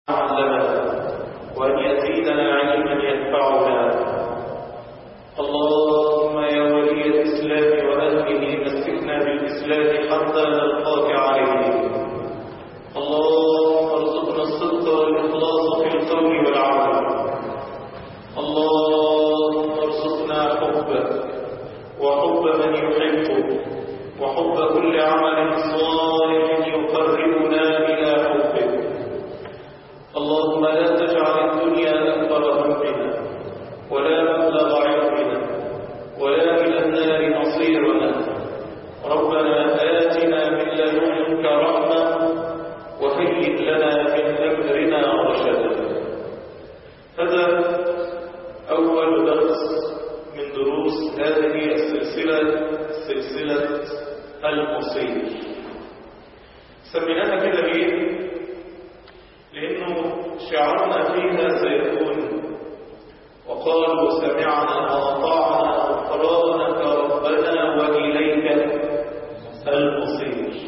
علمنا وأن يزيدنا علما ينفعنا اللهم يا ولي الإسلام وأهله مسكنا بالإسلام حتى نلقاك عليه اللهم ارزقنا الصدق والإخلاص في القول والعمل اللهم ارزقنا حبك وحب من يحبك وحب كل عمل صالح يقربنا إلى حبك اللهم لا تجعل الدنيا أكبر همنا ولا مبلغ علمنا ولا إلى النار مصيرنا ربنا آتنا من لدنك رحمة وهيئ لنا من أمرنا رشدا هذا أول درس من دروس هذه السلسلة سلسلة المصير سميناها كده ليه؟ لأنه شعارنا فيها سيكون وقالوا سمعنا وأطعنا غفرانك ربنا وإليك المصير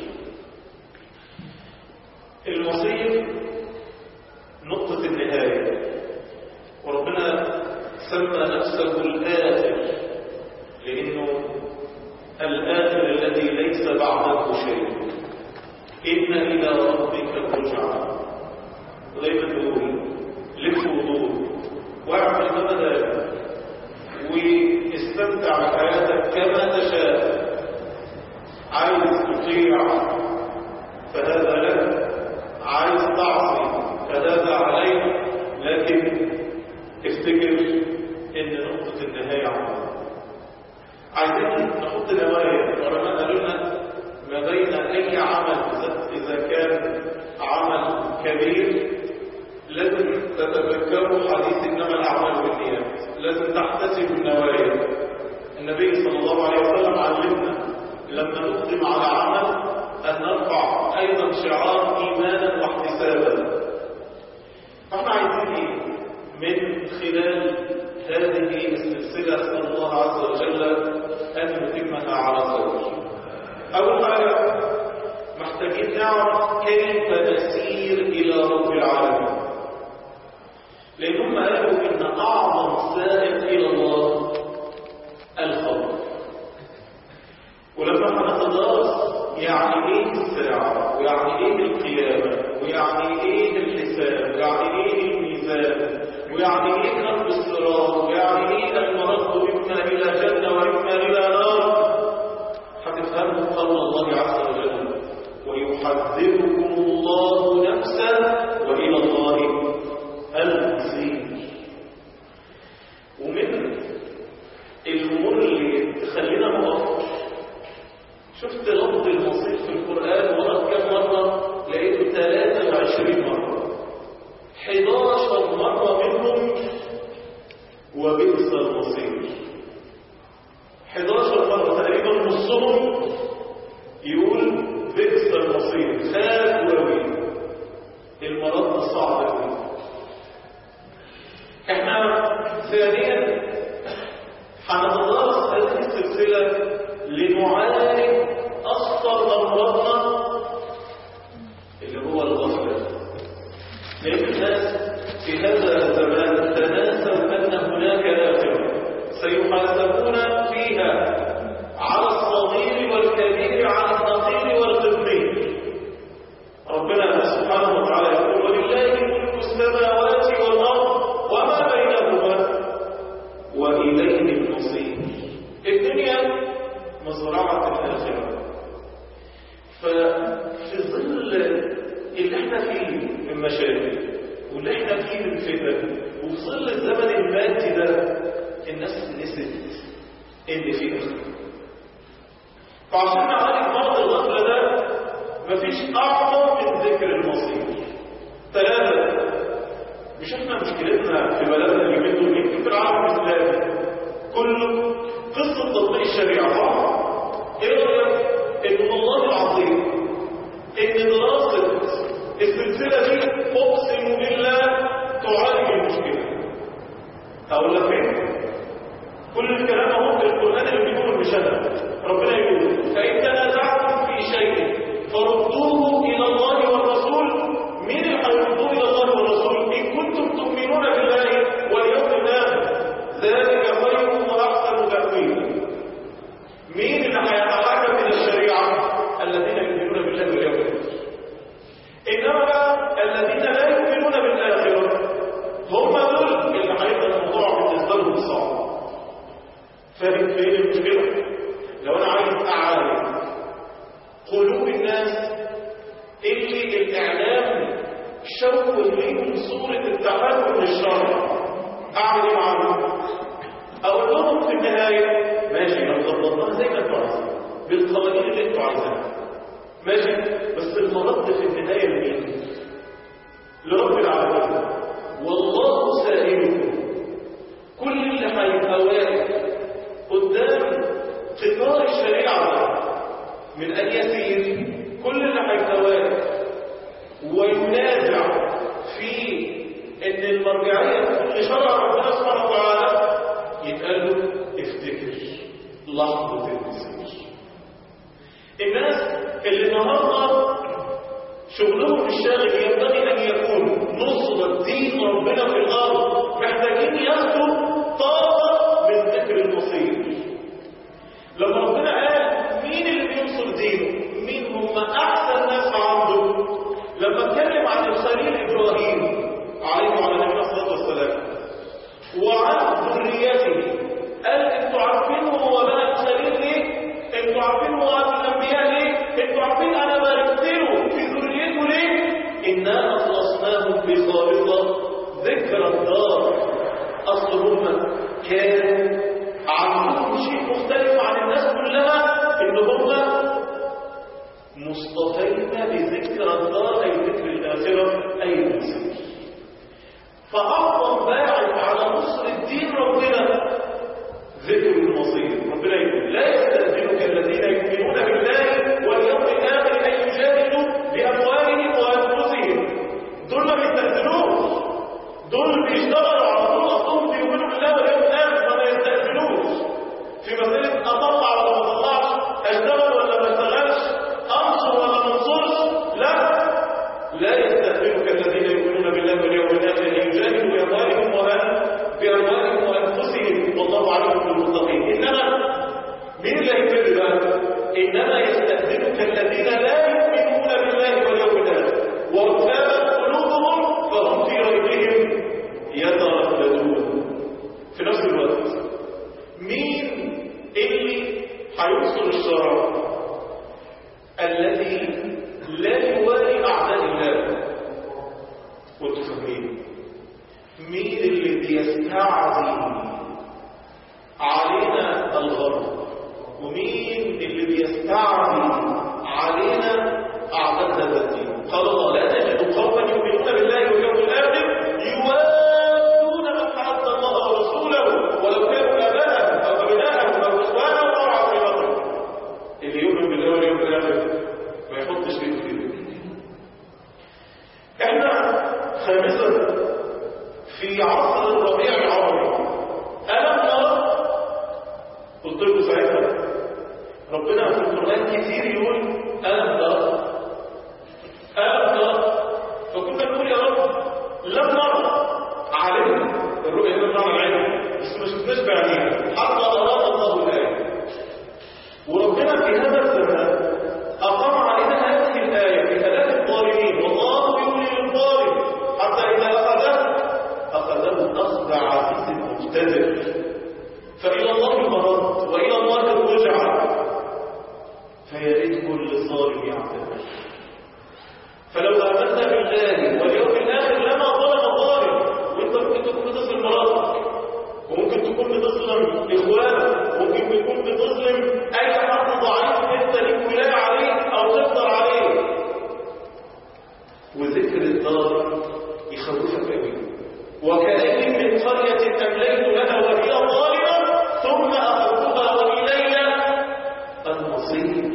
المصير نقطة النهاية وربنا سمى نفسه الآخر لأنه الآخر الذي ليس بعده شيء إن إلى ربك الرجعى دايما تقول لف وضوء واعمل ما بدأت واستمتع بحياتك كما تشاء عايز تطيع فهذا لك عايز تعصي فهذا عليك لكن افتكر ان نقطة النهاية عمل عايزين نحط نوايا العلماء قالوا لنا ما بين اي عمل اذا كان عمل كبير لازم تتذكروا حديث انما الاعمال بالنيات لازم تحتسبوا النوايا النبي صلى الله عليه وسلم علمنا لما نقدم على عمل ان نرفع ايضا شعار ايمانا واحتسابا فاحنا عايزين ايه من خلال هذه السلسله اسال الله عز وجل ان يتمها على خير اول حاجه محتاجين نعرف كيف نسير الى رب العالمين لأنهم قالوا إن أعظم سائل إلى الله الخوف ولما هنتدرس يعني إيه الساعة ويعني إيه القيامة ويعني إيه الحساب ويعني إيه الميزان ويعني إيه خلق الصراط ويعني إيه المرد إما إلى جنة وإما إلى نار هتفهموا قول الله عز وجل ويحذركم الله نفسا وإلى الله المصير ومن الأمور اللي تخلينا نقف شفت لفظ المصير في القرآن ورد كم مرة لقيته 23 مرة 11 مرة منهم وبئس المصير 11 مرة تقريبا نصهم يقول بئس المصير خاف وويل المرض صعب قوي احنا ثانيا هنتدرس هذه السلسلة لنعالج أخطر أمراضنا اللي هو الغفلة لأن الناس في هذا الزمان تناسوا أن هناك آخرة سيحاسبون فيها على الصغير والكبير على النقير والقطير ربنا سبحانه وتعالى يقول ولله ملك السماوات والأرض وما بينهما وإليه المصير الدنيا مزرعة الآخرة ففي ظل اللي احنا فيه من مشاكل واللي احنا فيه من فتن وفي ظل الزمن المادي ده الناس نسيت ان في اخره فعشان نعالج مرض الغفله ده مفيش اعظم من ذكر المصير ثلاثه مش احنا مشكلتنا في بلدنا اليومين دول يمكن في العالم الاسلامي كله قصه تطبيق الشريعه صح؟ ايه رايك ان والله العظيم ان دراسه السلسله دي اقسم بالله تعالج المشكله اقول لك ايه؟ كل الكلام اهو في القران اللي بيقول مش انا ربنا يقول فان تنازعتم في شيء فردوه الى الله والرسول مين اللي هيردوه الى الله والرسول شوه ليهم صورة التحكم للشرع أعمل إيه معاهم؟ أقول لهم في النهاية ماشي لو ظبطناها زي ما أنتوا عايزين بالقوانين اللي أنتوا عايزينها ماشي بس المرد في النهاية لمين؟ لرب العالمين والله سائلكم كل اللي هيبقى واقف قدام قطار الشريعة من أن يسير كل اللي هيبقى واقف وينازع في ان المرجعيه تكون لشرع ربنا سبحانه وتعالى يتقال له افتكر لحظه المسير الناس اللي النهارده شغلهم الشاغل ينبغي ان يكون نصرة دين ربنا في الارض محتاجين ياخدوا طاقه من ذكر المصير لما ربنا قال مين اللي بينصر دينه مين هم احسن ناس عنده لما اتكلم عن الخليل ابراهيم عليه وعلى نبينا الصلاه والسلام وعن ذريته قال انتوا عارفين هو بقى الخليل ليه؟ انتوا عارفين هو ابو الانبياء ليه؟ انتوا عارفين انا باركت له في ذريته ليه؟ انا اخلصناهم بخالصه ذكر الدار اصل هم كانوا عندهم شيء مختلف عن الناس كلها ان هم مصطفين بذكر الدار اي ذكر الاخره اي المسير فأعظم باعث على نصر الدين ربنا ذكر المصير ربنا يقول لا يستأذنك الذين يؤمنون بالله واليوم الآخر أن يجاهدوا بأموالهم وأنفسهم دول ما بيستأذنوش دول بيشتغلوا على طول أصلهم بيؤمنوا بالله واليوم الآخر فما يستأذنوش في مسألة أطلع ولا ما أطلعش أشتغل ولا ما أشتغلش أنصر ولا ما أنصرش لا لا يستأذنك الذين يؤمنون بالله واليوم الآخر أن يجاهدوا بأموالهم وأن بأموالهم وأنفسهم والله عليم بالمتقين إنما مين اللي هيفرق بقى؟ إنما يستأذنك الذين لا يؤمنون بالله واليوم الآخر وارتابت قلوبهم فهم في ريبهم يترددون في نفس الوقت مين اللي هيوصل الشرع الذي لا يوالي أعداء الله وانتم فاهمين مين اللي بيستعدي علينا الغرب ومين اللي بيستعدي علينا أعداء هذا الدين قال الله لا تجد قوما يؤمنون بالله واليوم الآخر يوادون من حد الله ورسوله ولو كانوا آباءهم أو أبناءهم أو إخوانهم أو عصيبتهم اللي يؤمن بالله واليوم الآخر ما يحطش بيته في الدين احنا خامسا في عصر الربيع العربي ألم نرى قلت لكم ساعتها ربنا في القرآن كتير يقول ألم نرى ألم نرى فكنا نقول يا رب لم نرى علمنا الرؤية لم نرى العلم بس ما شفناش بعينينا حتى أراد الله الآية وربنا في هذا الزمان أقام علينا هذه الآية في هلاك الظالمين والله يولي للظالم حتى إذا أخذه أخذه أخذ عزيز مقتدر فإلى الله المرد وإلى الله الرجعة فيا ريت كل ظالم يعتذر فلو آمنا بالله واليوم الآخر لما ظلم ظالم وأنت ممكن تكون بتظلم مراتك وممكن تكون بتظلم إخوانك وممكن تكون بتظلم أي حد ضعيف أنت ليك ولاية عليه أو تقدر عليه وذكر الدار يخوفك قوي وكأين من قرية أمليت لها وهي ظالمة ثم أخذتها وإلي المصير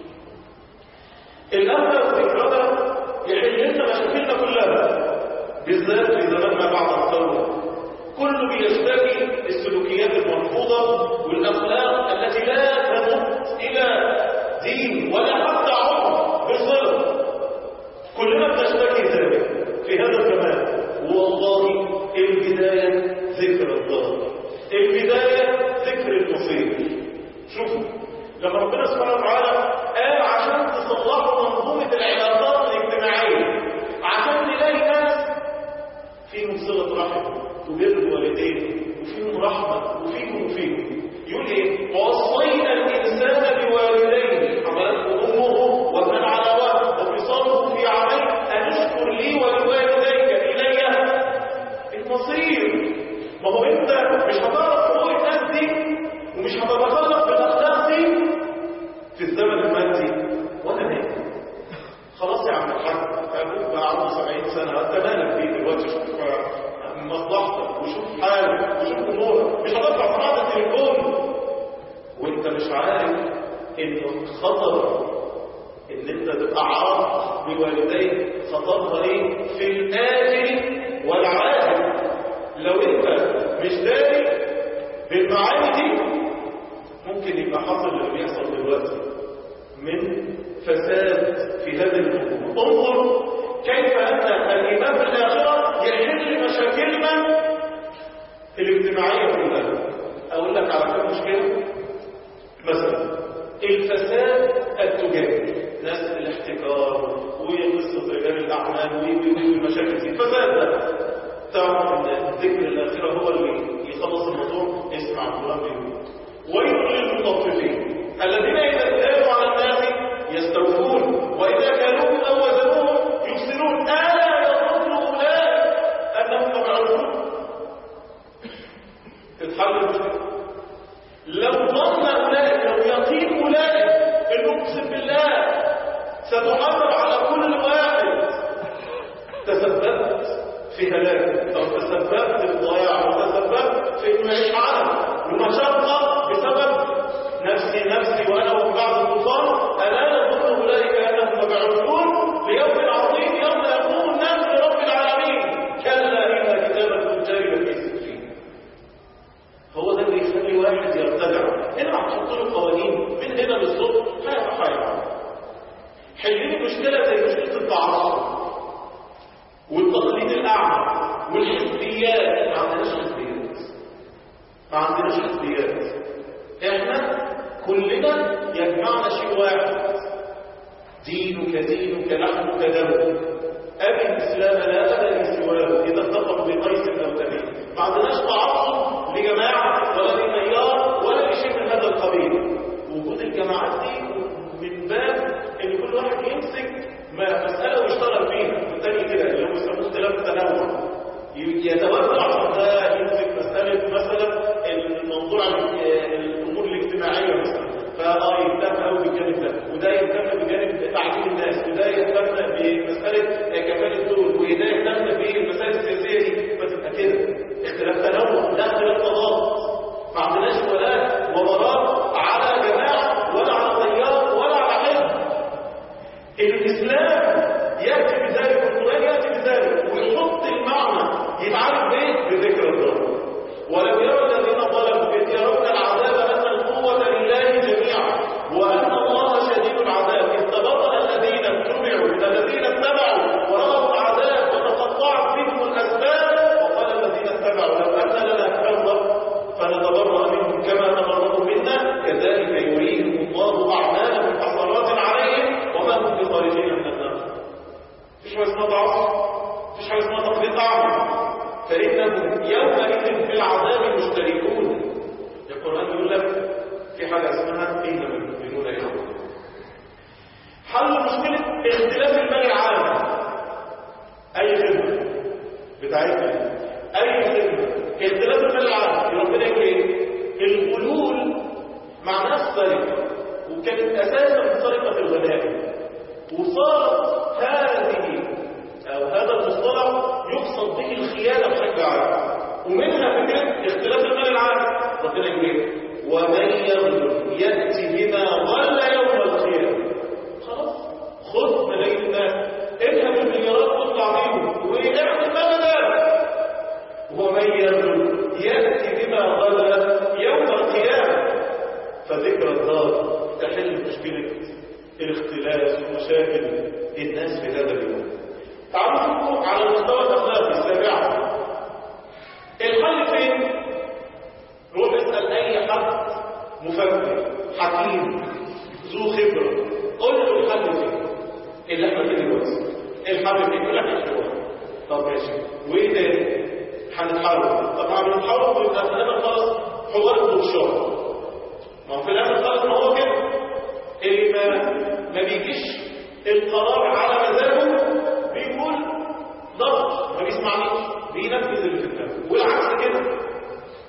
الأمر والذكرى يحل لنا مشاكلنا كلها بالذات في زمان ما بعد الثورة كله بيشتكي السلوكيات المرفوضة والأخلاق التي لا تمت إلى دين ولا حتى عمر بصلة كلنا بنشتكي ذلك في هذا الزمان والله البداية ذكر الضرر البداية ذكر المصير شوفوا لما ربنا سبحانه وتعالى قال عشان تصلحوا منظومة العلاقات الاجتماعية عشان نلاقي ناس فيهم صلة رحم وبر والدين وفيهم رحمة وفيهم وفيهم يقول ايه ووصينا الإنسان بوالديه حملته أمه وكان على وهن وفصاله في عامين أن اشكر لي ولوالدي ما هو انت مش هتعرف حقوق الناس دي ومش هتتخلق بالاخلاق دي في الزمن المادي ولا نادي خلاص يا عم الحاج ابوك بقى عنده 70 سنه انت مالك بيه دلوقتي شوف مصلحتك وشوف حالك وشوف امورك مش هتطلع معاه التليفون وانت مش عارف انه خطر ان انت تبقى عاق بوالديك خطرها ايه في الاجل والعاجل لو انت مش داري بالمعاني دي ممكن يبقى حصل اللي بيحصل دلوقتي من فساد في هذه الامور انظر كيف ان الايمان بالاخره يحل مشاكلنا الاجتماعيه كلها اقول لك على كم مشكله مثلا الفساد التجاري ناس الاحتكار وقصه رجال الاعمال والمشاكل دي الفساد ده تعرف ان ذكر الاخره هو اللي يخلص الموضوع اسمع القران بيقول ويل للمطففين الذين اذا اكتالوا على الناس يستوفون واذا كانوهم او وزنوهم يفسدون الا يظن اولئك انهم مبعوثون تتحل المشكله لو ظن اولئك لو يقين اولئك انه اقسم بالله ستحرم على كل واحد تسببت في هلاك او تسببت في ضياع او تسببت في انه يعيش عالم ومشقه بسبب نفسي نفسي وانا ومن بعض الطوفان الا يظن اولئك انهم مبعوثون ليوم عظيم يوم يقوم الناس لرب العالمين كلا ان كتاب الفجار لفي سجين هو ده اللي يخلي واحد يرتدع هنا هتحط له قوانين من هنا للصبح هيبقى حيوان حلين مشكله زي مشكله التعصب والتقليد الاعمى والحزبيات ما عندناش حزبيات ما عندناش حزبيات احنا كلنا يجمعنا شيء واحد دينك دينك لحمك دمك ابي الاسلام لا ابا لي سواه اذا اتفق بقيس او تميم ما عندناش تعصب لجماعه ولا لتيار ولا لشيء من هذا القبيل وجود الجماعات دي من باب ان كل واحد يمسك ما مساله ويشتغل فيها والتاني كده اللي هو يسموه اختلاف التنوع يتوسع ده يمسك مساله مثلا الموضوع الامور الاجتماعيه مثلا فاه يهتم قوي بالجانب ده وده يهتم بجانب تعليم الناس وده يهتم بمساله كفاله دول وده يهتم بالمسائل السياسيه دي فتبقى كده اختلاف تنوع لا اختلاف تضاد ما عندناش ولاء وبراء على جماعه ولا على تيار ولا على حزب الاسلام ياتي بذلك والقران ياتي بذلك ويحط المعنى يتعرف بايه بذكر الله ولو يرى الذين ظلموا اذ يرون العذاب ان القوه لله جميعا وان الله شديد العذاب اذ تبطل الذين اتبعوا من الذين اتبعوا ورأوا العذاب وتقطعت بهم الاسباب وقال الذين اتبعوا لو ان لنا كرة فنتبرأ منهم كما تبرأوا منا كذلك يريهم الله اعمالهم حسرات عليهم وما هم بخارجين من النار مفيش حاجه اسمها تعصب مفيش حاجه اسمها تقليد اعمى فإنهم يومئذ في العذاب مشتركون القرآن يقول لك في حاجة اسمها إنما المؤمنون يوم حل مشكلة اختلاف المال العام أي خدمة بتاعتنا أي خدمة اختلاف المال العام ربنا يقول إيه؟ الغلول معناها السرقة وكانت أساسا من سرقة الغنائم وصارت هذه أو هذا المصطلح يقصد به الخيانة بشكل عام ومنها فكرة اختلاف المال العام ربنا يقول ومن يغلل يأتي بما غل يوم القيامة خلاص خذ ملايين الناس اذهب المليارات واطلع بيهم واعمل بلدا ومن يغلل يأتي بما غل يوم القيامة فذكر الدار تحل مشكلة الاختلاف ومشاكل الناس في هذا اليوم تعالوا شوفوا على المستوى الاخلاقي السابع الحل فين روح اسال اي حد مفكر حكيم ذو خبره قول له الحل فين اللي احنا فيه دلوقتي الحل فين يقول لك الحوار طب ماشي وايه تاني هنتحرك طبعا بنتحرك ويبقى في الاخر خالص حوار الدكشور ما هو في الاخر خالص ما هو كده اللي ما ما بيجيش القرار على مزاجه بيقول ضغط ما بيسمعنيش بينفذ اللي في دماغه والعكس كده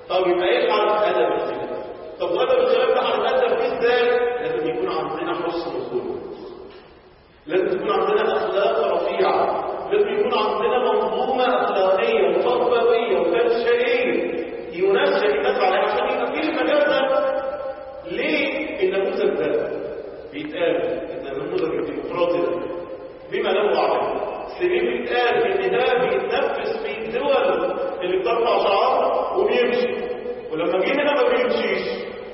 طب يبقى ايه الحل ادب الخلاف طب ادب الخلاف ده هنتادب فيه ازاي لازم يكون عندنا حسن الخلق لازم يكون عندنا اخلاق رفيعه لازم يكون عندنا منظومه اخلاقيه وتربويه وتنشئيه ينشئ الناس عليها عشان يبقى في المجال ده ليه النموذج ده بيتقال ان النموذج الديمقراطي ده بما له عمل سنين بيتقال ان ده بيتنفذ في الدول اللي بترفع شعار وبيمشي ولما جه هنا ما بيمشيش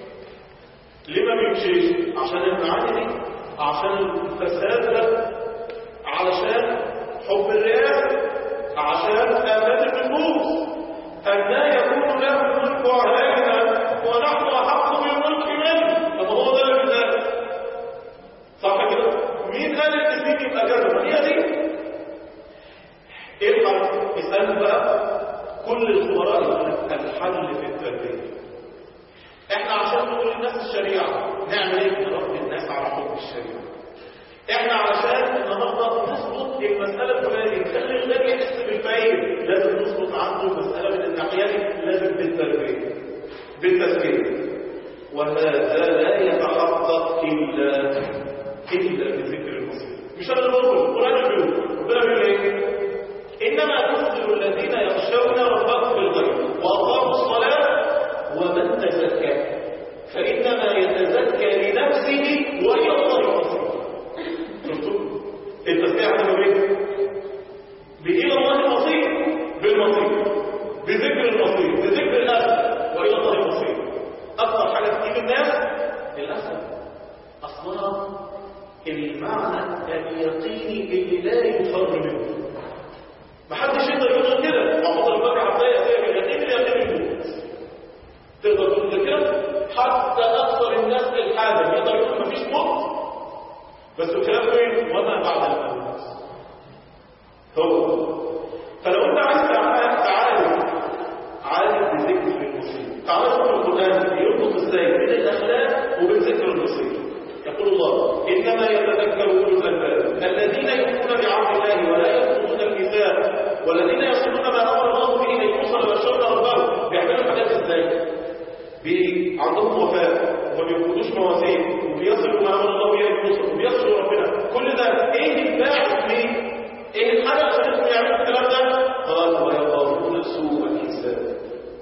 ليه ما بيمشيش عشان المعاني دي عشان الفساد ده علشان حب الرئاسه عشان امانه النفوس ان لا يكون له الملك علينا ونحن احق بالملك منه طب هو ده اللي بيتقال صح كده مين قال ان الدين يبقى كذا هي دي ايه الحل اسالوا بقى كل الخبراء يقول لك الحل في التربيه احنا عشان نقول للناس الشريعه نعمل ايه نربي الناس على حب الشريعه احنا علشان النهارده نظبط المساله الفلانيه نخلي الغني يحس بالفقير لازم نظبط عنده المساله من الناحيه دي لازم بالتربيه بالتزكيه وهذا لا يتحقق الا الا بذكر المصير مش انا اللي بقول القران بيقول ربنا بيقول ايه انما تنذر الذين يخشون ربهم بالغيب واقاموا الصلاه ومن تزكى فانما يتزكى لنفسه والى الله المصير شفتوا التزكيه هتبقى بايه بإلى الله المصير بالمصير بذكر المصير بذكر الأسف وإلى الله المصير أكثر حاجة تجيب الناس للأسف أصلها المعنى اليقيني اللي لا يفر منه محدش يقدر يقول كده محمود البكر عبدالله زي اليقين اليقين يموت تقدر تقول كده حتى أكثر الناس الحاجة يقدر يقول مفيش موت بس الكلام فين وما بعد الموت هو فلو انت عايز تعالج عالج بذكر المصير تعالى شوف القرآن يربط ازاي بين الأخلاق وبين ذكر المصير يقول الله إنما يتذكر أولو الألباب الذين يؤمنون بعهد الله ولا ينقضون الميثاق والذين يصلون ما أمر الله به أن يوصل ويشرب ربهم بيعملوا الحاجات ازاي؟ بي عندهم وفاء وما بينقضوش مواسيق وبيصلوا ما أمر الله به أن يوصل وبيصلوا ربنا كل ده إيه الباعث ليه؟ ايه الحاجة عشان يكون يعملوا الكلام ده قال ويقارون سوء الحساب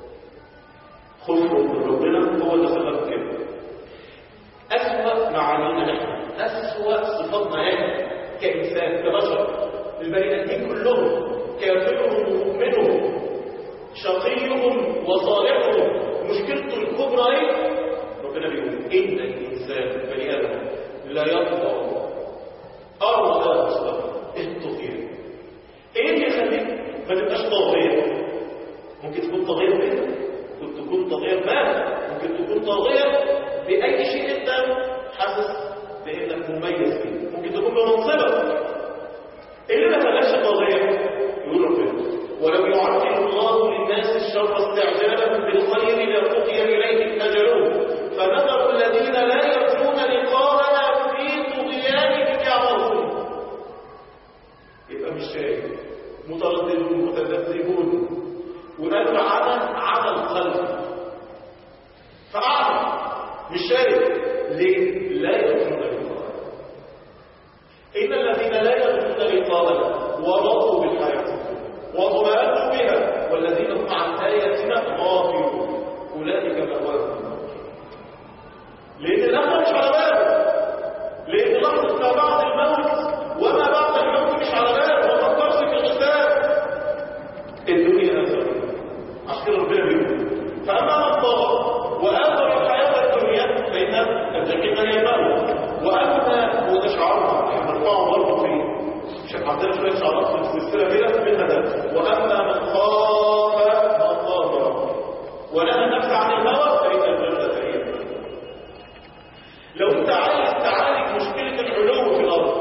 خوفهم من ربنا هو اللي سبب كده أسوأ معانينا نحن أسوأ صفاتنا نحن كإنسان كبشر البني آدمين كلهم كافرهم ومؤمنهم شقيهم وصالحهم مشكلته الكبرى ايه ربنا بيقول ان الانسان بني ادم لا يطغى ارض لا تستطيع الطغيان ايه اللي يخليك ما تبقاش طاغيه ممكن تكون طاغيه بيتك ممكن تكون طاغيه بمال ممكن تكون طاغيه باي شيء انت حاسس بانك مميز فيه ممكن تكون بمنصبك ايه اللي ما خلاكش طاغيه يقول ربنا ولو يعجل الله للناس الشر استعجالهم بالخير لقضي اليهم اجلهم فنذر الذين لا يرجون لقاءنا في طغيانهم يعمرون يبقى مش شايف مترددون متذبذبون وقالوا عمل عمل قلب فأعمل مش شايف ليه لا يرجون لقاءنا إن الذين لا يرجون لقاءنا ورضوا بالحياة الدنيا واطمأنوا بها والذين هم عن آياتنا غافلون أولئك مأواهم النار لأن الآخرة مش على باله لأن لحظة ما بعد الموت وما بعد الموت مش على باله ما فكرش في الحساب الدنيا أثر عشان كده ربنا بيقول فأما من طغى وآثر الحياة الدنيا فإن الجحيم هي الموت وأما وده شعارنا احنا نرفعه برضه في مش عندنا شويه شعارات في السلسله كده منها ده واما من خاف مقام ربه ونهى النفس عن الهوى فان الجنه هي لو انت عايز تعالج مشكله العلو في الارض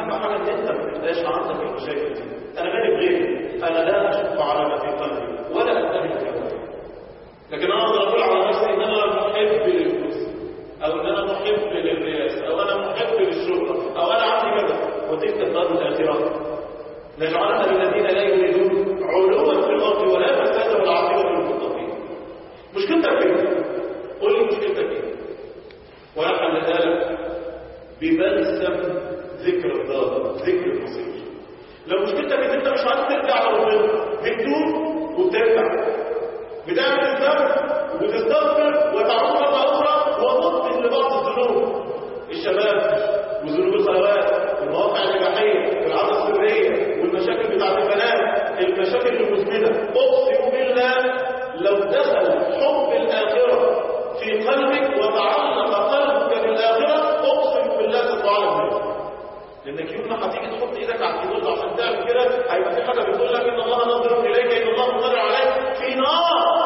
اهم حاجه ان انت ما تبقاش عندك المشاكل دي انا مالي بغيري انا لا اشق على ما في قلبي ولا اتهم الهوى لكن انا اقدر اقول على نفسي ان انا محب للفلوس او ان انا محب للرئاسه او انا محب للشهره او انا عندي كذا وتلك الدار الاخره نجعلها للذين لا يريدون علوا في الارض ولا فسادا والعاقبه للمتقين مشكلتك فين قول لي مشكلتك ايه وانا حللها لك ببلسم ذكر الدار ذكر المصير لو مشكلتك ان انت مش عايز ترجع لربنا بتدوب وبترجع بتعمل الذنب وبتستغفر وتعود مره اخرى ومبطل لبعض الذنوب الشباب وذنوب الخلوات والمواقع الاباحيه والعاده السريه والمشاكل بتاعت البنات المشاكل المزمنه اقسم بالله لو دخل حب الاخره في قلبك وتعلق قلبك بالاخره اقسم بالله تطلع لك لانك يوم ما هتيجي تحط ايدك على الكيبورد عشان تعمل كده هيبقى في حاجه بتقول لك ان الله ناظر اليك ان الله مطلع عليك في نار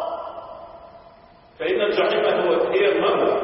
فان الجحيم هو هي المأوى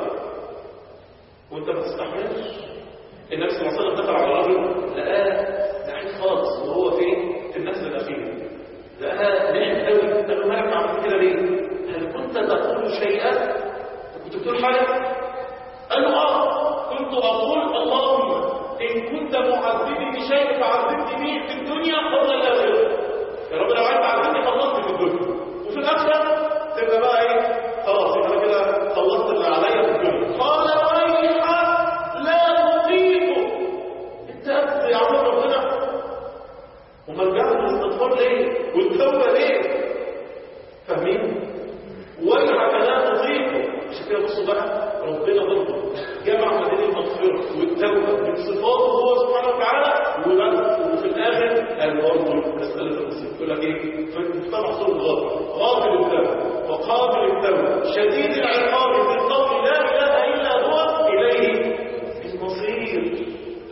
وانت ما تستحملش النبي صلى الله عليه وسلم دخل على رجل لقاه نحيف خالص وهو فين في النفس الاخير لقاه نحيف قوي قال له مالك عملت كده ليه هل كنت تقول شيئا كنت بتقول حاجه قال له اه كنت اقول اللهم إن كنت معذبي بشيء فعذبني به في الدنيا قبل الآخرة يا رب لو عايز تعذبني خلصت في الدنيا وفي الآخرة تبقى بقى إيه خلاص يبقى أنا كده خلصت اللي عليا في الدنيا قال ويحك لا نطيق أنت يا عم ربنا وما رجعت للاستغفار ليه والتوبة ليه فاهمين ويحك لا نطيق عشان كده بصوا بقى ربنا برضه جمع ما بين المغفرة والتوبة من صفاته هو سبحانه وتعالى وفي الآخر قال برضه مسألة المسلم يقول لك إيه؟ في مجتمع صوت غافل غافل التوبة وقابل التوبة شديد العقاب بالقول لا إله إلا هو إليه المصير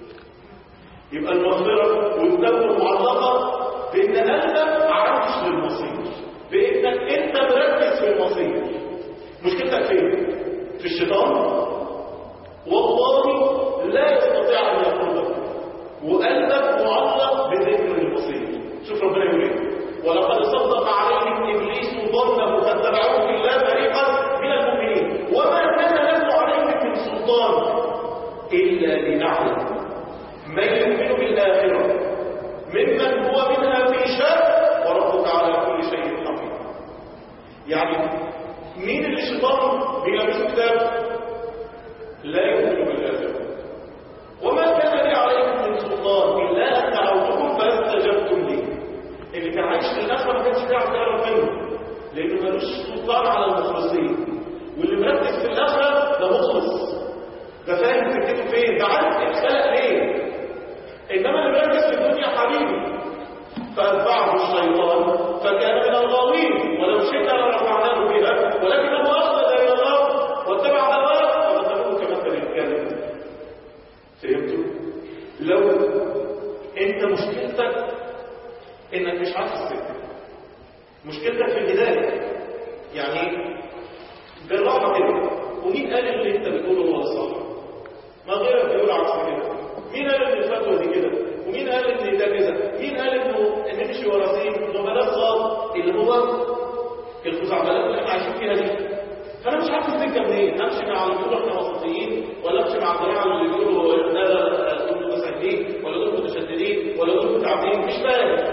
يبقى المغفرة والتوبة معلقة بإن قلبك عايش للمصير بإنك أنت مركز في المصير مشكلتك فين؟ في الشيطان والله لا يستطيع ان يقربك وقلبك معلق بذكر المصير شوف ربنا يقول ايه ولقد صدق عليهم ابليس ظنه فاتبعوه الا فريقا من المؤمنين وما كان له عليهم من سلطان الا لنعلم من يؤمن بالاخره ممن هو منها في شر وربك على كل شيء حفيظ يعني مين اللي الشيطان بيلبسه كتاب لا يؤمن بالآخرة وما كان لي عليكم من سلطان إلا أن دعوتكم فاستجبتم لي اللي كان عايش في الآخرة ما كانش بيعرف يعرف منه لأنه ملوش سلطان على المخلصين واللي مركز في الآخرة ده مخلص ده فاهم سكته فين ده عارف اتخلق ليه إنما اللي مركز في الدنيا حبيبي فأتبعه الشيطان فكان من الغاوين ولو شئنا لرفعناه بها ولكنه أخلد إلى الله واتبع هواه فمثله كمثل الكلب فهمتوا؟ لو أنت مشكلتك إنك مش عارف السكة مشكلتك في البداية يعني بالراحة كده ومين قال اللي أنت بتقوله هو الصح؟ ما غيرك بيقول عكس كده مين قال ان الفتوى دي كده ومين قال ان ده كده مين قال انه نمشي ورا سين نبلاغ صاد اللي هو الخزعبلات اللي احنا عايشين فيها دي فانا مش عارف السكه منين امشي مع اللي بيقولوا احنا وسطيين ولا امشي مع الجماعه اللي بيقولوا لا لا دول متساهلين ولا دول متشددين ولا دول متعبين مش فاهم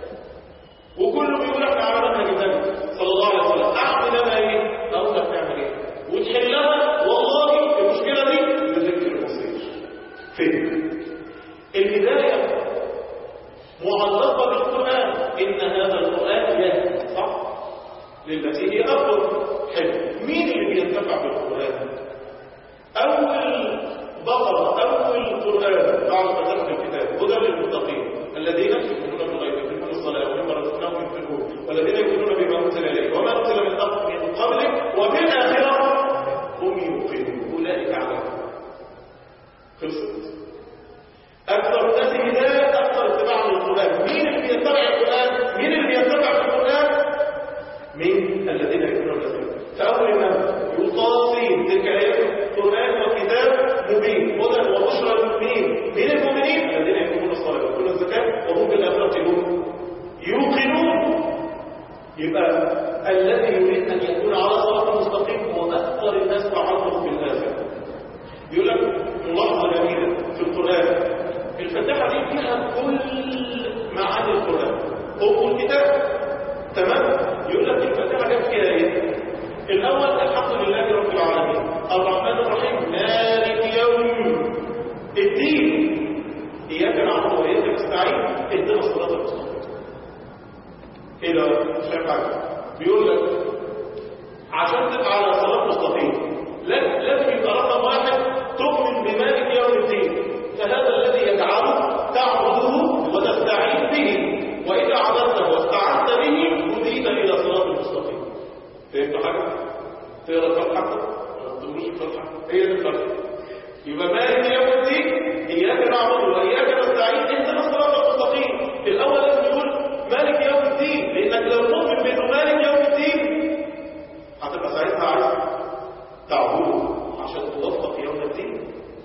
وكله بيقول احنا عملنا النبي صلى الله عليه وسلم اعمل انا ايه اقول لك تعمل ايه وتحلها والله المشكله دي بذكر المصير فين الهدايه معلقه بالقران ان هذا القران يهدي صح للتي هي اقوى حلو مين اللي بينتفع بالقران اول بقره اول قران بعد ما ذكر الكتاب هدى للمتقين الذين يؤمنون بالغيب يقيمون الصلاه ومما رزقناهم ينفقون والذين يؤمنون بما انزل اليك وما انزل من قبلك وبالاخره هم يوقنون اولئك على خلصت اكثر الناس هدايه اكثر اتباعا للقران مين اللي بيتبع القران مين اللي بيتبع في القران مين الذين يؤمنون بالغيب فاول ما يقول طاسين تلك ايات القران وكتاب مبين هدى وبشرى كده مش فاهم حاجه بيقول لك عشان تبقى على صراط مستقيم لا- لازم يبقى رقم واحد تؤمن بمالك يوم الدين فهذا الذي يجعلك تعبده وتستعين به واذا عبدته واستعنت به هديت الى صراط المستقيم فهمت حاجه؟ تقرا الفتحه؟ ما تقولوش الفتحه هي دي الفتحه يبقى مالك يوم الدين اياك نعبد واياك نستعين اهدنا الصراط المستقيم الاول لازم يقول مالك يوم الدين لانك لو مؤمن بانه مالك يوم الدين هتبقى ساعتها عايز تعبده عشان توفق يوم الدين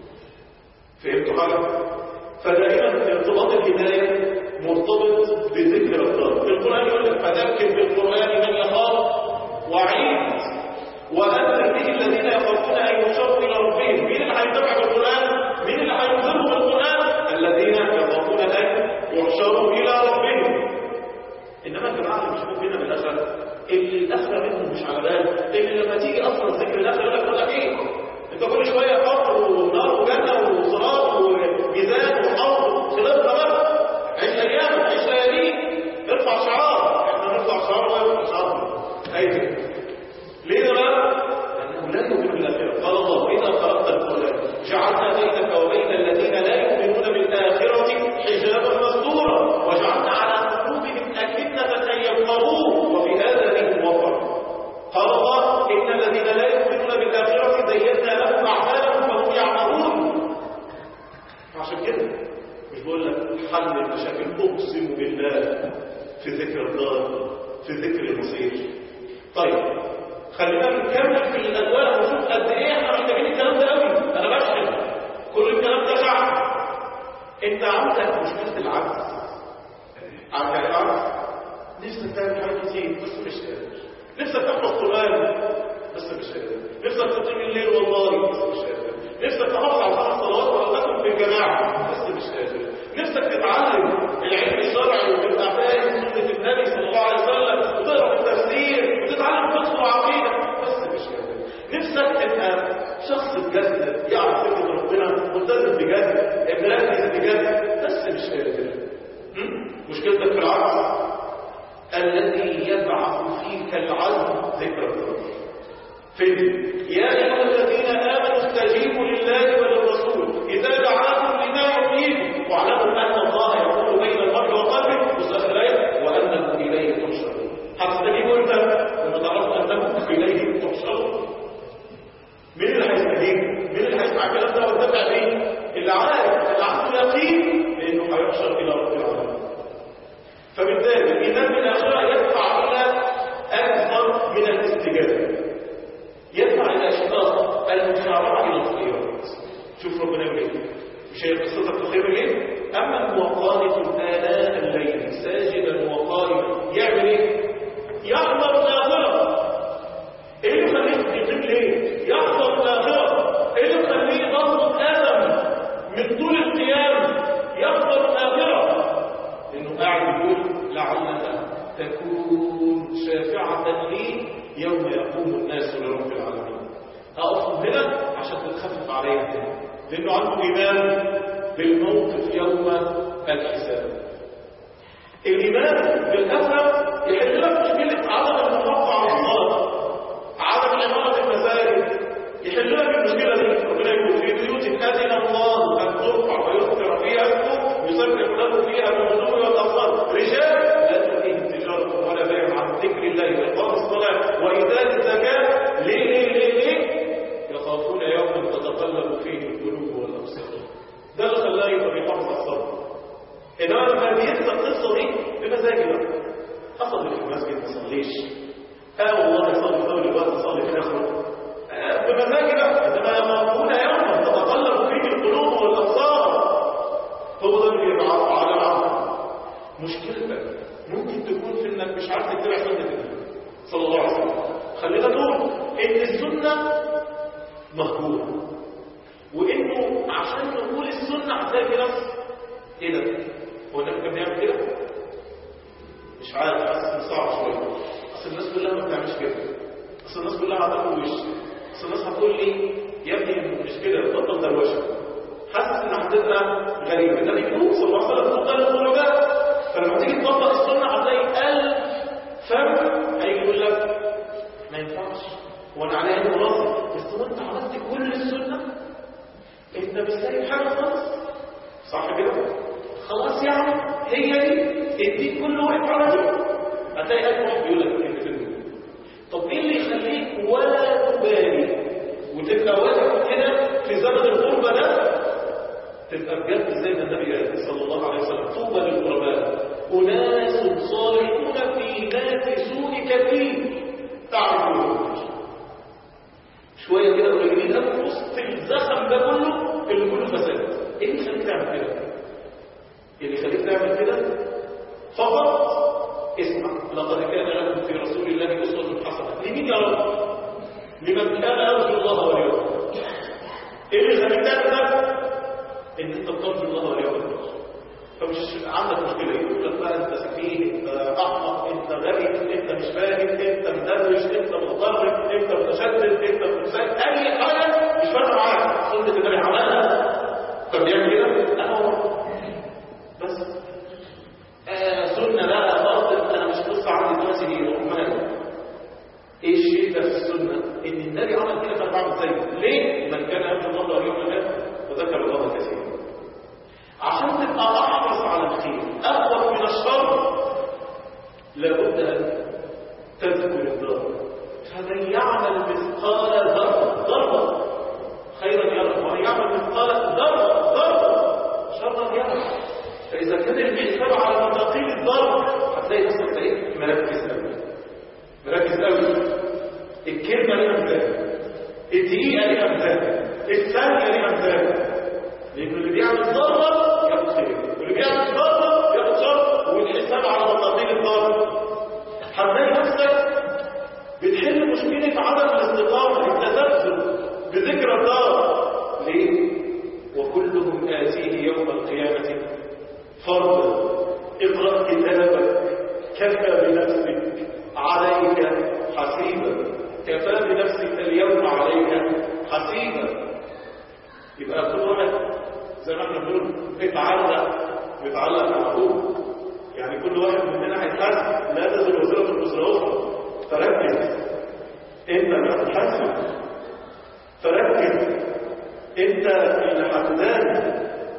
فهمتوا حاجه فدائما ارتباط الهدايه مرتبط بذكر الله القران يقول لك فذكر بالقران من يخاف وعيد وانذر به الذين يخافون ان يحشروا الى ربهم مين اللي هيتبع بالقران مين اللي هينذرهم بالقران الذين يخافون ان يحشروا الى ربهم انما الجماعه اللي بيشوفوا فينا بالاخره اللي الاخره منهم مش على باله اللي لما تيجي اصلا ذكر الاخره يقول لك بقول لك ايه انت كل شويه قبر ونار وجنه وصراط وميزان وحوض خلافنا بقى عيش ايام عيش لياليك ارفع شعار احنا نرفع شعار ولا يرفع شعار ايوه ليه ده بقى؟ لانه لا يؤمن بالاخره قال الله اذا خلقت القران جعلنا بينك وبين الذين لا يؤمنون بالاخره حجابا مستورا وجعلنا على قلوبهم اكنه ان يفقهوه وفي اذانهم وقرا قال الله ان الذين لا يؤمنون بالاخره زينا لهم اعمالهم فهم يعملون عشان كده مش بقول لك حل المشاكل اقسم بالله في ذكر الله في ذكر المصير طيب خلينا نكمل في الادوار ونشوف قد ايه احنا محتاجين الكلام ده قوي انا بشحن كل الكلام ده شعب انت عندك مشكله العجز عندك عجز نفسك تعمل حاجات كتير بس مش قادر نفسك تحفظ قران بس مش قادر نفسك تقيم الليل والله بس مش قادر نفسك تحافظ على خمس صلوات ولا تكن في الجماعه بس مش قادر نفسك تتعلم العلم الشرعي وتبقى فاهم سنه النبي صلى الله عليه وسلم وتقرا في التفسير وتتعلم فقه وعقيده بس مش قادر نفسك تبقى شخص بجد يعرف فكره ربنا ملتزم بجد مركز بجد بس مش قادر م? مشكلتك في العجز الذي يبعث فيك العزم ذكر الله فين يا ايها الذين امنوا استجيبوا لله وللرسول اذا دعاكم لما يحييكم واعلموا ان الله يقول بين المرء وقلبه مستخرجات وانه اليه تحشرون هتستجيبوا انت لما تعرفوا انكم اليه تحشرون مين اللي هيستجيب مين اللي هيسمع الكلام ده ويتبع بيه اللي عارف اللي عنده يقين بانه هيحشر الى رب العالمين فبالتالي الايمان بالاخره يدفع الى اكثر من الاستجابه يدفع الى اشتاق المسارعه الى الخيرات شوف ربنا يقول ايه مش هي قصتك في خير الليل اما هو قانت اناء الليل ساجدا وقائما يعمل ايه يحضر الاخره ايه اللي يخليك تقيم ليه يحضر الاخره ايه اللي يخليه ضغط الم من طول القيام يحضر الاخره لانه قاعد يقول لعلها تكون شافعة لي يوم يقوم الناس لرب العالمين أقف هنا عشان تتخفف عليا تاني لأنه عنده إيمان بالموقف يوم الحساب الإيمان بالآخرة يحل لك مشكلة عدم المحافظة على الصلاة عدم عمارة المساجد يحل لك المشكلة دي ربنا يقول في بيوت أذن الله أن ترفع ويذكر فيها اسمه يسبح له فيها بالغدو والأصال رجال لا تلهيهم تجارة ولا بيع عن ذكر الله وإقام الصلاة وإيتاء الزكاة ليه ليه ليه ليه يخافون يوما تتقلب فيه القلوب والأبصار ده اللي خلاه يبقى بيحافظ على الصلاة إنما لما بينسى القصة دي بمزاجي بقى أصلي في المسجد ما صليش اه والله صلي في اول الوقت صلي في اخره آه بمزاجي بقى انما يخافون يوما تتقلب فيه القلوب والابصار هو ده اللي بيبعث على العقل مشكلتك ممكن تكون في انك مش عارف تتبع سنه النبي صلى الله عليه وسلم خلينا نقول ان السنه مهجوره وانه عشان نقول السنه هتلاقي ناس ايه ده هو النبي كان بيعمل كده مش عارف حاسس انه صعب شويه اصل الناس كلها ما بتعملش كده اصل الناس كلها هتاكل وش اصل الناس هتقول لي يا ابني مش كده بطل دروشه حاسس ان هتبقى غريبه النبي يقول صلى الله عليه وسلم تقبل الخروجات فلما تيجي تطبق السنه هتلاقي ألف الخلاصة بس هو انت عملت كل السنة انت مش سايب حاجة خالص صح كده خلاص يعني هي دي اديك كل واحد على دي هتلاقي ألف واحد بيقول لك الكلمتين دول طب ايه اللي يخليك ولا تبالي وتبقى واقف كده في زمن الغربة ده تبقى بجد زي ما النبي قال صلى الله عليه وسلم طوبى للغرباء أناس صالحون في نافسون كثير تعرفون شوية كده قليلين قوي في وسط الزخم ده كله اللي كله فساد ايه اللي يخليك تعمل كده؟ اللي يخليك تعمل كده فقط اسمع لقد كان لكم في رسول الله أسوة حسنة لمين يا رب؟ لمن كان يرجو الله واليوم ايه اللي يخليك تعمل ده؟ ان انت بترجو الله واليوم الاخر فمش عندك مشكله يقول لك بقى انت سفيه انت احمق انت غبي انت مش فاهم انت مدرش انت متطرف انت متشدد انت متساءل اي حاجه مش فارقه معاك سنه النبي عملها فبيعمل كده انا هو بس آه سنه لا فرض انا مش قصه عندي دلوقتي دي رحمن ايه الشيء ده في السنه ان النبي عمل كده فانا بعمل زيه ليه من كان يرجو الله واليوم الاخر وذكر الله كثيرا عشان تبقى احرص على الخير اخوف من الشر لابد ان تذكر الضرر فمن يعمل مثقال ذره ذره خيرا يره ومن يعمل مثقال ذره ذره شرا يره فاذا كان الحساب على متقين الضرر هتلاقي نفسك تلاقيك مركز قوي مركز قوي الكلمه ليها مثال الدقيقه ليها مثال الثانيه ليها مثال لأن اللي بيعمل ضرر ياخد خير واللي بيعمل ضرر ياخد شر والحساب على مطابق الضرر هتلاقي نفسك بتحل مشكلة عدم الاستقامة التذبذب بذكر الضرر ليه؟ وكلهم آتيه يوم القيامة فردا اقرأ كتابك كفى بنفسك عليك حسيبا كفى بنفسك اليوم عليك حسيبا يبقى كل واحد زي ما احنا بنقول بيتعلق بيتعلق مع ابوه يعني كل واحد مننا هيتحاسب لا تزل وزيره وزر اخرى فركز انت اللي هتتحاسب فركز انت اللي هتدان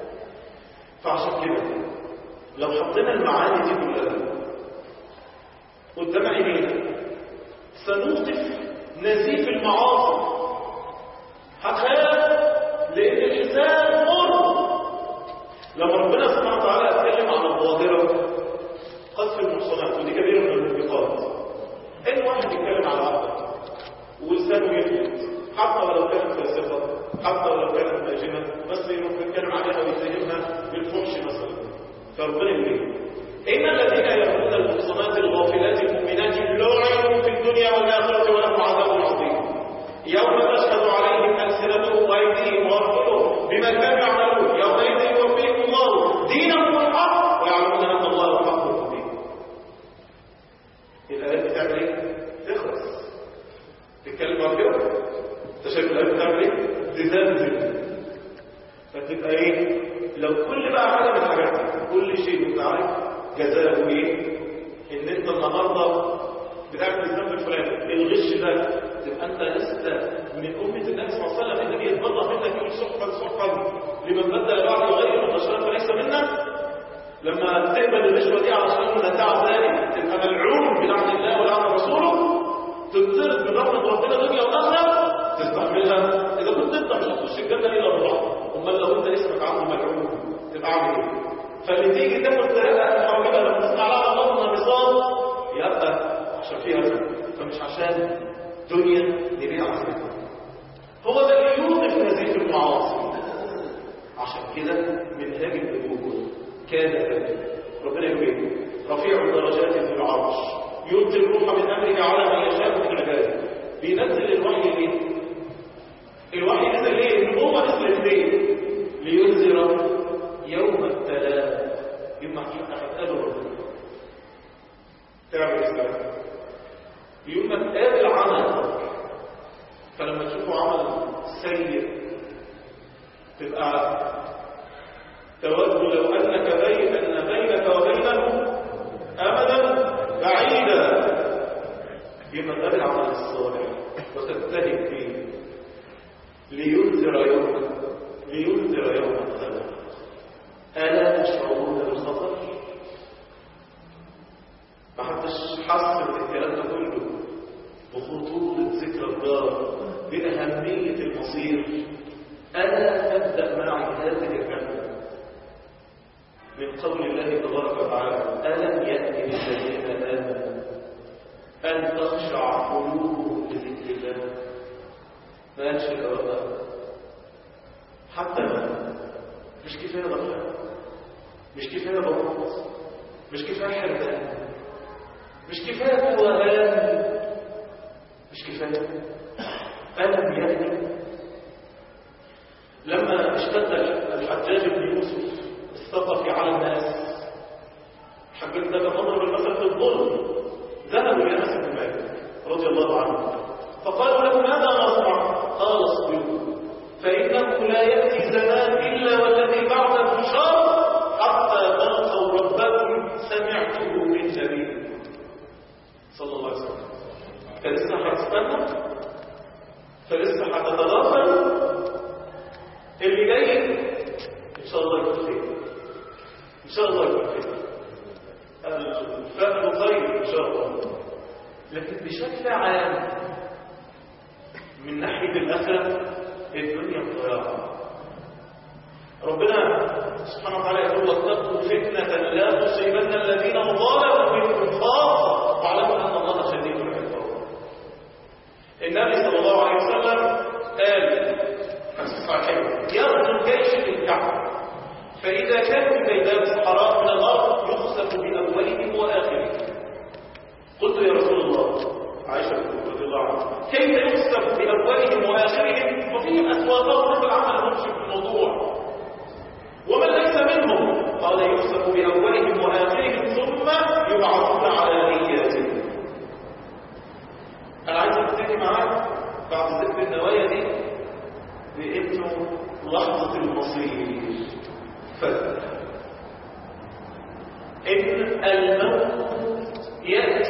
فعشان كده لو حطينا المعاني دي كلها قدام عينينا سنوقف نزيف المعاصي هتخيل لأن الحساب مر لما ربنا سبحانه وتعالى اتكلم عن الظاهرة قذف المحصنات ودي كبيرة من الموبقات إن واحد يتكلم على عبد ولسانه يفلت حتى ولو كانت فاسقة حتى ولو كانت ناجمة بس يروح يتكلم عليها ويتهمها بالفحش مثلا فربنا يقول إن الذين يأخذون المحصنات الغافلات المؤمنات لعنوا في الدنيا والآخرة ولهم عذاب عظيم يوم تشهد عليهم ألسنتهم وأيديهم وأرجلهم بما كانوا يعملون يومئذ يوفيهم الله دينهم الحق ويعلمون أن الله الحق المبين الآيات بتعمل إيه؟ تخلص تتكلم عن كده أنت شايف الآيات بتعمل إيه؟ تزلزل فتبقى إيه؟ لو كل بقى حاجة من الحاجات دي كل شيء أنت عارف جزاؤه إيه؟ إن أنت النهارده بتعمل الذنب الفلاني الغش ده تبقى انت لست من امه النبي صلى الله عليه وسلم النبي يتبرأ منك يقول سحقا سحقا لمن بدل بعد وغير مباشرة فليس منا لما تقبل الرشوه دي علشان متاع ذلك تبقى ملعون بلعن الله ولعن رسوله تطرد من رحمه ربنا دنيا واخره تستحملها اذا كنت انت مش هتخش الجنه الا بالرحمه امال لو انت اسمك عنده ملعون تبقى عامل ايه؟ فاللي تيجي تاخد سرقه محاوله لما تسمع لها الله نبصات يبقى عشان فيها فمش عشان دنيا نبيع عزيزة هو ده اللي يوقف نزيف المعاصي عشان كده منهاج النبوة كان ذلك ربنا يقول رفيع الدرجات ذو العرش يلقي الروح من امره على من يشاء من عباده بينزل الوحي ليه؟ الوحي نزل ليه؟ النبوة نزلت ليه؟ لينذر يوم التلاق يوم هتقابل ربنا تعمل اسلام يوم ما تقابل عمل فلما تشوفوا عمل سيء تبقى تود لو انك بين ان بينك وبينه امدا بعيدا يوم ما تقابل عمل الصالح وتجتهد فيه بخطورة ذكر الدار بأهمية المصير ألا أبدأ معي هذه الرحلة من قول الله تبارك وتعالى ألم يأتي للذين آمنوا أن تخشع قلوبهم لذكر الله ما قالش كده والله حتى ما مش كفاية غفلة مش كفاية بطاطس مش كفاية حرمان مش كفاية توهان مش كفاية ألم يأتي لما اشتد الحجاج بن يوسف الثقفي على الناس الحجاج ده كان مضرب المثل في الظلم ذهبوا الى انس بن مالك رضي الله عنه فقالوا له ماذا نصنع قال اصبروا فانه لا ياتي زمان الا والذي بعده شر حتى تلقوا ربكم سمعته من جميل صلى الله عليه وسلم فلسه هتستنى فلسه هتتغافل اللي جاي ان شاء الله يكون خير ان شاء الله يكون خير الفهم خير ان شاء الله لكن بشكل عام من ناحيه الاخره الدنيا ضياع ربنا سبحانه وتعالى يقول واتقوا فتنه لا تصيبن الذين ظلموا منكم خاصه واعلموا ان الله شديد العقاب النبي صلى الله عليه وسلم قال الصحيح يغزو الجيش للكعبة فإذا كانوا كيدان الصحراء من الأرض يخسف بأولهم وآخرهم قلت يا رسول الله عائشة رضي الله عنها كيف يخسف بأولهم وآخرهم وفيهم أسواقهم بالعمل نمشي في الموضوع ومن ليس منهم قال يخسف بأولهم وآخرهم ثم يبعثون على نياتهم أنا عايز أبتدي معاك بعد ذكر النوايا دي بإنه لحظة المصير فذكر إن الموت يأتي